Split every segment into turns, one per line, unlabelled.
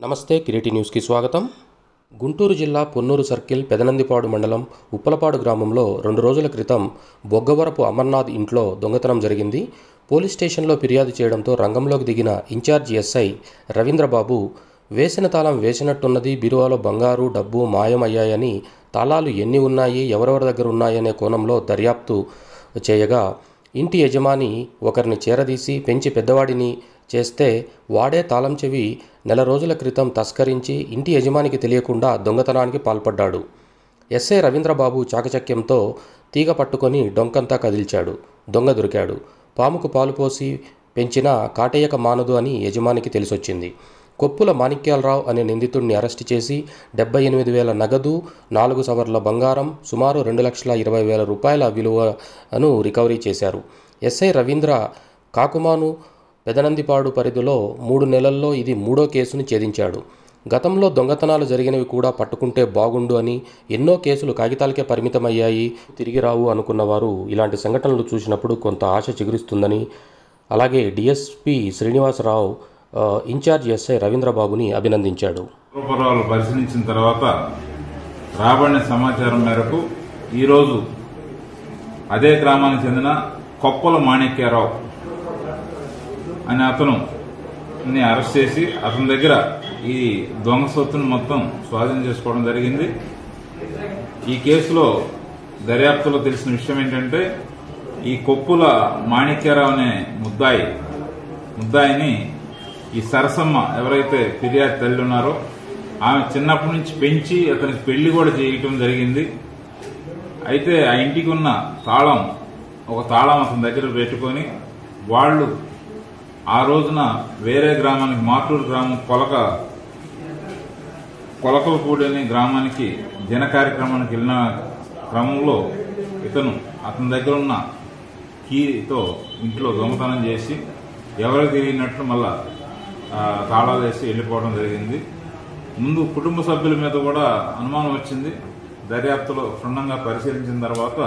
నమస్తే కిరీటి న్యూస్కి స్వాగతం గుంటూరు జిల్లా పొన్నూరు సర్కిల్ పెదనందిపాడు మండలం ఉప్పలపాడు గ్రామంలో రెండు రోజుల క్రితం బొగ్గవరపు అమర్నాథ్ ఇంట్లో దొంగతనం జరిగింది పోలీస్ స్టేషన్లో ఫిర్యాదు చేయడంతో రంగంలోకి దిగిన ఇన్ఛార్జ్ ఎస్ఐ రవీంద్రబాబు వేసిన తాళం వేసినట్టున్నది బీరువాలో బంగారు డబ్బు మాయమయ్యాయని తాళాలు ఎన్ని ఉన్నాయి ఎవరెవరి దగ్గర ఉన్నాయనే కోణంలో దర్యాప్తు చేయగా ఇంటి యజమాని ఒకరిని చేరదీసి పెంచి పెద్దవాడిని చేస్తే వాడే తాళం చెవి నెల రోజుల క్రితం తస్కరించి ఇంటి యజమానికి తెలియకుండా దొంగతనానికి పాల్పడ్డాడు ఎస్ఐ రవీంద్రబాబు చాకచక్యంతో తీగ పట్టుకొని డొంకంతా కదిల్చాడు దొంగ దొరికాడు పాముకు పాలు పోసి పెంచినా కాటేయక మానదు అని యజమానికి తెలిసొచ్చింది కొప్పుల మాణిక్యాలరావు అనే నిందితుడిని అరెస్టు చేసి డెబ్బై ఎనిమిది వేల నగదు నాలుగు సవర్ల బంగారం సుమారు రెండు లక్షల ఇరవై వేల రూపాయల విలువను రికవరీ చేశారు ఎస్ఐ రవీంద్ర కాకుమాను పెదనందిపాడు పరిధిలో మూడు నెలల్లో ఇది మూడో కేసును ఛేదించాడు గతంలో దొంగతనాలు జరిగినవి కూడా పట్టుకుంటే బాగుండు అని ఎన్నో కేసులు కాగితాలకే పరిమితమయ్యాయి తిరిగి రావు అనుకున్న వారు ఇలాంటి సంఘటనలు చూసినప్పుడు కొంత ఆశ చిగురిస్తుందని అలాగే డిఎస్పి శ్రీనివాసరావు ఆ, ఇన్ఛార్జ్ ఎస్ఐ రవీంద్రబాబుని అభినందించాడు
పూర్వపరాలు పరిశీలించిన తర్వాత రాబడిన సమాచారం మేరకు ఈరోజు అదే గ్రామానికి చెందిన కొప్పల మాణిక్యారావు అనే అతను ని అరెస్ట్ చేసి అతని దగ్గర ఈ దొంగ సొత్తును మొత్తం స్వాధీనం చేసుకోవడం జరిగింది ఈ కేసులో దర్యాప్తులో తెలిసిన విషయం ఏంటంటే ఈ కొప్పుల మాణిక్యారావు అనే ముద్దాయి ముద్దాయిని ఈ సరసమ్మ ఎవరైతే ఫిర్యాదు తల్లి ఉన్నారో ఆమె చిన్నప్పటి నుంచి పెంచి అతనికి పెళ్లి కూడా చేయటం జరిగింది అయితే ఆ ఇంటికి ఉన్న తాళం ఒక తాళం అతని దగ్గర పెట్టుకొని వాళ్ళు ఆ రోజున వేరే గ్రామానికి మాటూరు గ్రామం కొలక కొలకలపూడి అనే గ్రామానికి దిన కార్యక్రమానికి వెళ్ళిన క్రమంలో ఇతను అతని దగ్గర ఉన్న కీతో ఇంట్లో దొంగతనం చేసి ఎవరికి తెలియనట్లు మళ్ళా ఆ, తాళాలు వేసి వెళ్ళిపోవడం జరిగింది ముందు కుటుంబ సభ్యుల మీద కూడా అనుమానం వచ్చింది దర్యాప్తులో క్షుణ్ణంగా పరిశీలించిన తర్వాత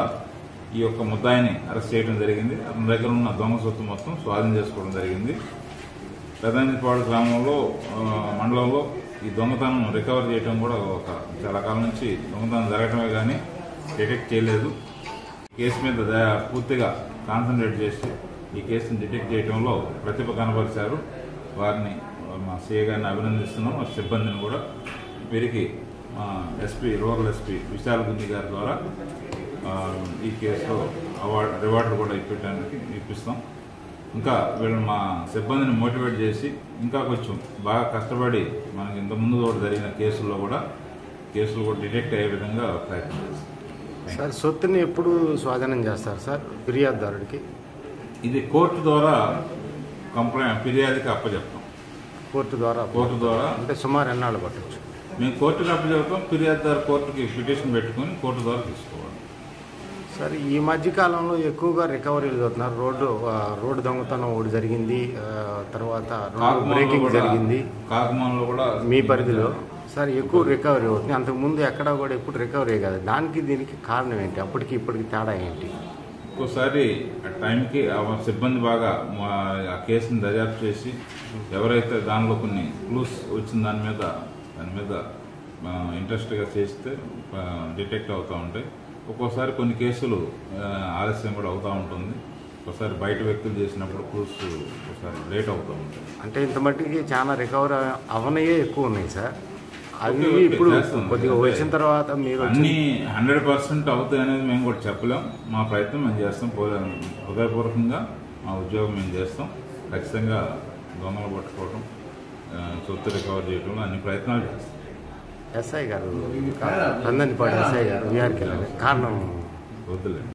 ఈ యొక్క ముద్దాయిని అరెస్ట్ చేయడం జరిగింది అతని దగ్గర ఉన్న దొంగ సొత్తు మొత్తం స్వాధీనం చేసుకోవడం జరిగింది పెదందిపాడు గ్రామంలో ఆ, మండలంలో ఈ దొంగతనం రికవర్ చేయడం కూడా ఒక చాలా కాలం నుంచి దొంగతనం జరగటమే కానీ డిటెక్ట్ చేయలేదు ఈ కేసు మీద దయ- పూర్తిగా కాన్సన్ట్రేట్ చేసి ఈ కేసును డిటెక్ట్ చేయడంలో ప్రతిభ కనబరిచారు వారిని మా సీఏ గారిని అభినందిస్తున్నాం ఆ సిబ్బందిని కూడా వీరికి మా SP rural SP Vishal Gunni గారి ద్వారా ఆ, ఈ కేసులో అవార్డు రివార్డు కూడా ఇప్పించడానికి ఇప్పిస్తాం ఇంకా వీళ్ళు మా సిబ్బందిని మోటివేట్ చేసి ఇంకా కొంచెం బాగా కష్టపడి మనకి ఇంత ముందు కూడా జరిగిన కేసుల్లో కూడా కేసులు కూడా డిటెక్ట్ అయ్యే విధంగా ప్రయత్నం చేస్తాం
సార్ సొత్తుని ఎప్పుడు స్వాధీనం చేస్తారు సార్ ఫిర్యాదుదారుడికి
ఇది కోర్టు ద్వారా కంప్లైంట్ ఫిర్యాదుకి అప్పచెప్తాం
కోర్టు ద్వారా
కోర్టు ద్వారా
అంటే సుమారు ఎన్నాళ్ళు పట్టొచ్చు
మేము కోర్టుకి అప్పచెప్తాం ఫిర్యాదుదారు కోర్టుకి పిటిషన్ పెట్టుకుని కోర్టు ద్వారా తీసుకోవాలి
సార్ ఈ మధ్య కాలంలో ఎక్కువగా రికవరీలు అవుతున్నారు రోడ్డు ఆ, రోడ్డు దొంగతనం ఒకటి జరిగింది ఆ, తర్వాత రెండు
కాకుమాన్లో
బ్రేకింగ్
కూడా
జరిగింది
కాకుమాన్లో కూడా
మీ పరిధిలో సార్ ఎక్కువ రికవరీ అవుతుంది అంతకుముందు ఎక్కడ కూడా ఎప్పుడు రికవరీ కాదు దానికి దీనికి కారణం ఏంటి అప్పటికి ఇప్పటికి తేడా ఏంటి
ఒక్కోసారి ఆ టైంకి ఆ సిబ్బంది బాగా మా- ఆ కేసుని దర్యాప్తు చేసి ఎవరైతే దానిలో కొన్ని క్లూస్ వచ్చిన దాని మీద దాని మీద ఇంట్రెస్ట్గా చేస్తే డిటెక్ట్ అవుతూ ఉంటాయి ఒక్కోసారి కొన్ని కేసులు ఆ, ఆలస్యం కూడా అవుతూ ఉంటుంది ఒకసారి బయట వ్యక్తులు చేసినప్పుడు క్లూస్ ఒకసారి లేట్ అవుతూ ఉంటాయి
అంటే ఇంత మట్టికి చాలా రికవరీ అవనయే ఎక్కువ ఉన్నాయి సార్ అవి
ఓకే, ఓకే,
ఇప్పుడు
చేస్తాం.
కొద్దిగా
అంటే
వచ్చిన తర్వాత మీరు వచ్చి-
అన్ని హండ్రెడ్ పర్సెంట్ అవుతాయి అనేది మేము కూడా చెప్పలేం మా ప్రయత్నం మేము చేస్తాం పో- హృదయపూర్వకంగా మా ఉద్యోగం మేము చేస్తాం ఖచ్చితంగా దొంగలు పట్టుకోవడం ఆ, సొత్తు రికవర్ చేయడంలో అన్ని ప్రయత్నాలు చేస్తాం
ఎస్ఐ గారు పందండిపాడు ఎస్ఐ గారు విఆర్కి కారణం
వద్దులే